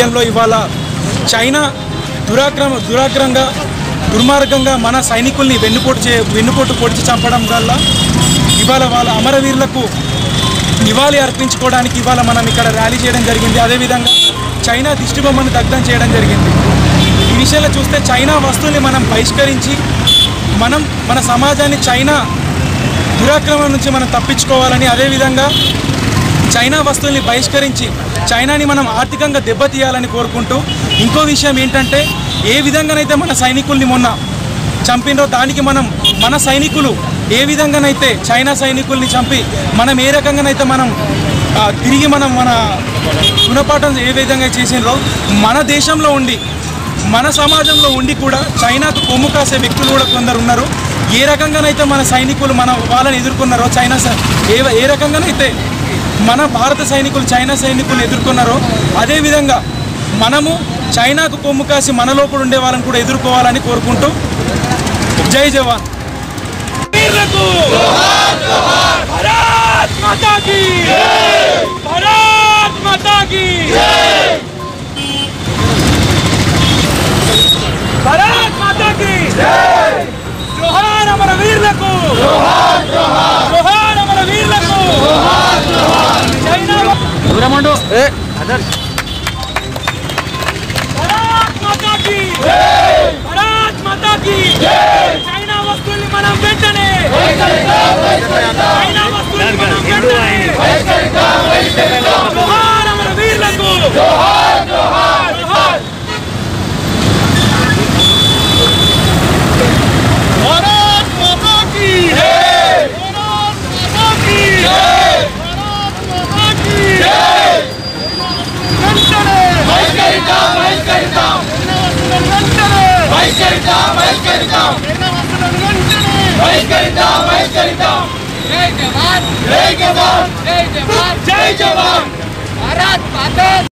నేపథ్యంలో ఇవాళ చైనా దురాక్రమ దురాగ్రంగా దుర్మార్గంగా మన సైనికుల్ని వెన్నుపోటు చే వెన్నుపోటు పొడిచి చంపడం వల్ల ఇవాళ వాళ్ళ అమరవీరులకు నివాళి అర్పించుకోవడానికి ఇవాళ మనం ఇక్కడ ర్యాలీ చేయడం జరిగింది అదేవిధంగా చైనా దిష్టిబొమ్మను దగ్ధం చేయడం జరిగింది ఈ విషయంలో చూస్తే చైనా వస్తువుల్ని మనం బహిష్కరించి మనం మన సమాజాన్ని చైనా దురాక్రమణ నుంచి మనం తప్పించుకోవాలని అదేవిధంగా చైనా వస్తువుల్ని బహిష్కరించి చైనాని మనం ఆర్థికంగా దెబ్బతీయాలని కోరుకుంటూ ఇంకో విషయం ఏంటంటే ఏ విధంగానైతే మన సైనికుల్ని మొన్న చంపినో దానికి మనం మన సైనికులు ఏ విధంగానైతే చైనా సైనికుల్ని చంపి మనం ఏ రకంగానైతే మనం ఆ, తిరిగి మనం మన గుణపాఠం ఏ విధంగా చేసినో మన దేశంలో ఉండి మన సమాజంలో ఉండి కూడా చైనాకు కొమ్ము కాసే వ్యక్తులు కూడా కొందరు ఉన్నారు ఏ రకంగానైతే మన సైనికులు మన వాళ్ళని ఎదుర్కొన్నారో చైనా సై- ఏ ఏ రకంగానైతే మన భారత సైనికులు చైనా సైనికులు ఎదుర్కొన్నారో అదేవిధంగా మనము చైనాకు కొమ్ము కాసి మన లోపల ఉండే వాళ్ళని కూడా ఎదుర్కోవాలని కోరుకుంటూ జై జవాన్ వీరులకు భారత్ మాతా కీ భారత్ మాతా కీ భారత్ మాతా కీ జోహార్ అమర వీరులకు జోహార్ అమర వీరులకు చైనా భారత్ మాతా కీ భారత్ మాతా కీ చైనా వస్తువుల్ని మనం వెంటనే చైనా వస్తువుల్ని మనం వెంటనే జోహార్ అమర వీరులకు జోహార్ జోహార్ భారత్ మాతా కీ భారత్ మాతా కీ భారత్ మాతా కీ వెంటనే బహిష్కరిద్దాం బహిష్కరిద్దాం వెంటనే బహిష్కరిద్దాం బహిష్కరిద్దాం వెంటనే బహిష్కరిద్దాం బహిష్కరిద్దాం జై జవాన్ జై జవాన్ జై జవాన్ జై జవాన్ భారత్ మాతా